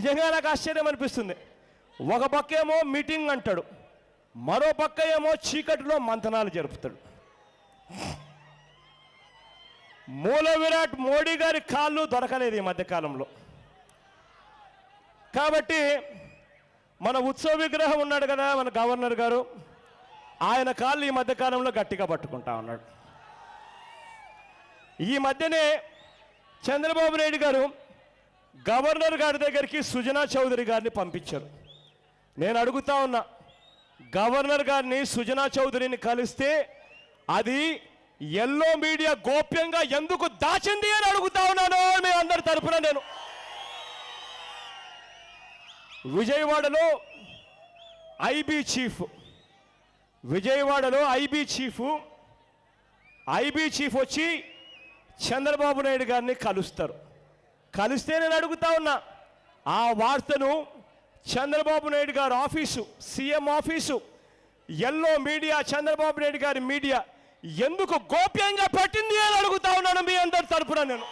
నిజంగా నాకు ఆశ్చర్యం అనిపిస్తుంది ఒక పక్క ఏమో మీటింగ్ అంటాడు మరో పక్క ఏమో చీకటిలో మంతనాలు జరుపుతాడు మూల విరాట్ మోడీ గారి కాళ్ళు దొరకలేదు ఈ మధ్యకాలంలో కాబట్టి మన ఉత్సవ విగ్రహం ఉన్నాడు కదా మన గవర్నర్ గారు ఆయన కాళ్ళు ఈ మధ్యకాలంలో గట్టిగా పట్టుకుంటా ఉన్నాడు ఈ మధ్యనే చంద్రబాబు నాయుడు గారు గవర్నర్ గారి దగ్గరికి సుజనా చౌదరి గారిని పంపించారు నేను అడుగుతా ఉన్నా గవర్నర్ గారిని సుజనా చౌదరిని కలిస్తే అది ఎల్లో మీడియా గోప్యంగా ఎందుకు దాచింది అని అడుగుతా ఉన్నాను మీ అందరి తరపున నేను విజయవాడలో ఐబీ చీఫ్ విజయవాడలో ఐబీ చీఫ్ ఐబీ చీఫ్ వచ్చి చంద్రబాబు నాయుడు గారిని కలుస్తారు కలిస్తే నేను అడుగుతా ఉన్నా ఆ వార్తను చంద్రబాబు నాయుడు గారి office CM office yellow media Chandrababu Naidu గారి మీడియా ఎందుకు గోప్యంగా పెట్టింది అని అడుగుతా ఉన్నాను మీ అందరి తరపున నేను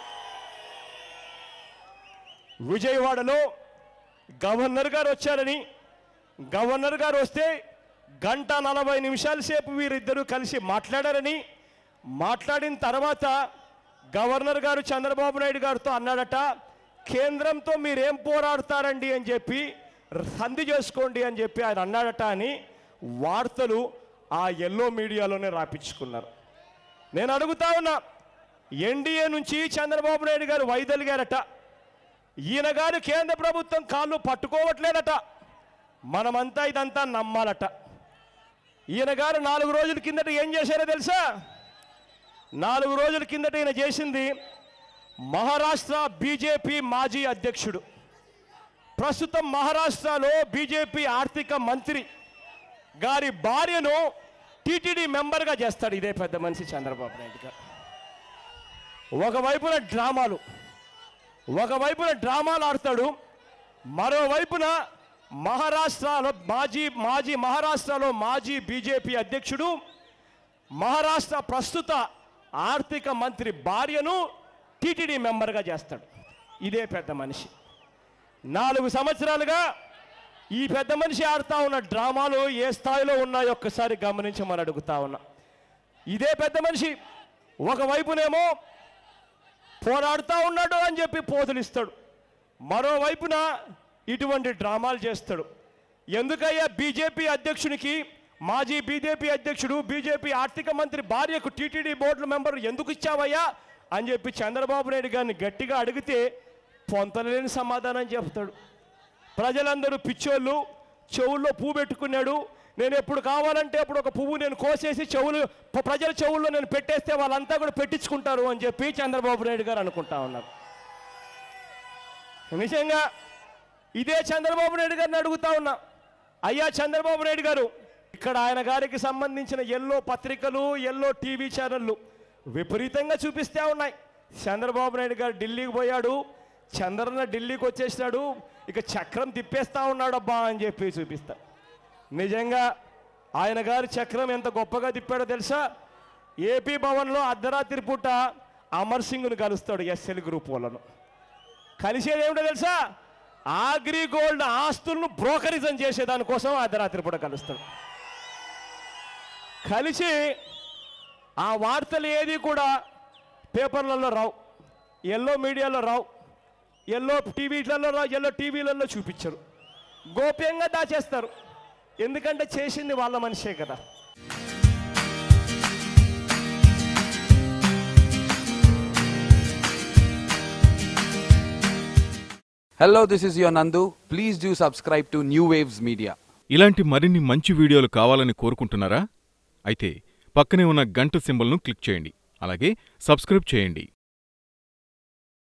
విజయవాడలో గవర్నర్ గారు వచ్చారని గవర్నర్ గారు వస్తే గంట నలభై నిమిషాల సేపు వీరిద్దరూ కలిసి మాట్లాడారని మాట్లాడిన తర్వాత గవర్నర్ గారు చంద్రబాబు నాయుడు గారితో అన్నాడట కేంద్రంతో మీరేం పోరాడతారండి అని చెప్పి సంధి చేసుకోండి అని చెప్పి ఆయన అన్నాడట అని వార్తలు ఆ ఎల్లో మీడియాలోనే రాపించుకున్నారు నేను అడుగుతా ఉన్నా ఎన్డీఏ నుంచి చంద్రబాబు నాయుడు గారు వైదొలిగారట ఈయన గారు కేంద్ర ప్రభుత్వం కాళ్ళు పట్టుకోవట్లేదట మనమంతా ఇదంతా నమ్మాలట ఈయన గారు నాలుగు రోజుల కిందట ఏం చేశారో తెలుసా నాలుగు రోజుల కిందట ఈయన చేసింది మహారాష్ట్ర బీజేపీ మాజీ అధ్యక్షుడు ప్రస్తుతం మహారాష్ట్రలో బీజేపీ ఆర్థిక మంత్రి గారి భార్యను టీటీడీ మెంబర్గా చేస్తాడు ఇదే పెద్ద మనిషి చంద్రబాబు నాయుడు గారు ఒకవైపున డ్రామాలు ఒకవైపున డ్రామాలు ఆడతాడు మరోవైపున మహారాష్ట్రలో మాజీ మాజీ మహారాష్ట్రలో మాజీ బీజేపీ అధ్యక్షుడు మహారాష్ట్ర ప్రస్తుత ఆర్థిక మంత్రి భార్యను టీటీడీ మెంబర్గా చేస్తాడు ఇదే పెద్ద మనిషి నాలుగు సంవత్సరాలుగా ఈ పెద్ద మనిషి ఆడుతా ఉన్న డ్రామాలు ఏ స్థాయిలో ఉన్నాయో ఒక్కసారి గమనించమని అడుగుతా ఉన్నా ఇదే పెద్ద మనిషి ఒకవైపునేమో పోరాడుతూ ఉన్నాడు అని చెప్పి పోతులిస్తాడు మరోవైపున ఇటువంటి డ్రామాలు చేస్తాడు ఎందుకయ్యా బీజేపీ అధ్యక్షునికి మాజీ బీజేపీ అధ్యక్షుడు బీజేపీ ఆర్థిక మంత్రి భార్యకు టీటీడీ బోర్డు మెంబర్ ఎందుకు ఇచ్చావయ్యా అని చెప్పి చంద్రబాబు నాయుడు గారిని గట్టిగా అడిగితే పొంతలేని సమాధానం చెప్తాడు ప్రజలందరూ పిచ్చోళ్ళు చెవుల్లో పువ్వు పెట్టుకున్నాడు నేను ఎప్పుడు కావాలంటే అప్పుడు ఒక పువ్వు నేను కోసేసి చెవులు ప- ప్రజల చెవుల్లో నేను పెట్టేస్తే వాళ్ళంతా కూడా పెట్టించుకుంటారు అని చెప్పి చంద్రబాబు నాయుడు గారు అనుకుంటా ఉన్నారు నిజంగా ఇదే చంద్రబాబు నాయుడు గారిని అడుగుతా ఉన్నా అయ్యా చంద్రబాబు నాయుడు గారు ఇక్కడ ఆయన గారికి సంబంధించిన ఎల్లో పత్రికలు ఎల్లో టీవీ ఛానళ్ళు విపరీతంగా చూపిస్తూ ఉన్నాయి చంద్రబాబు నాయుడు గారు ఢిల్లీకి పోయాడు చంద్రన్న ఢిల్లీకి వచ్చేసినాడు ఇక చక్రం తిప్పేస్తా ఉన్నాడు అబ్బా అని చెప్పి చూపిస్తా నిజంగా ఆయన గారి చక్రం ఎంత గొప్పగా తిప్పాడో తెలుసా ఏపీ భవన్లో అర్ధరాత్రి పూట అమర్ సింగ్ను కలుస్తాడు ఎస్ఎల్ గ్రూప్ వాళ్ళను కలిసేది ఏమిటో తెలుసా ఆగ్రి గోల్డ్ ఆస్తులను బ్రోకరిజం చేసేదానికోసం అర్ధరాత్రి పూట కలుస్తాడు కలిసి ఆ వార్తలు ఏది కూడా పేపర్లలో రావు ఎల్లో మీడియాలో రావు ఎల్లో టీవీలలో రావు ఎల్లో టీవీలలో చూపించరు గోప్యంగా దాచేస్తారు ఎందుకంటే చేసింది వాళ్ళ మనిషే కదా Hello, this is your Nandu. Please do subscribe to New Waves Media. ఇలాంటి మరిన్ని మంచి వీడియోలు కావాలని కోరుకుంటున్నారా అయితే పక్కనే ఉన్న గంట సింబల్ను క్లిక్ చేయండి అలాగే సబ్స్క్రైబ్ చేయండి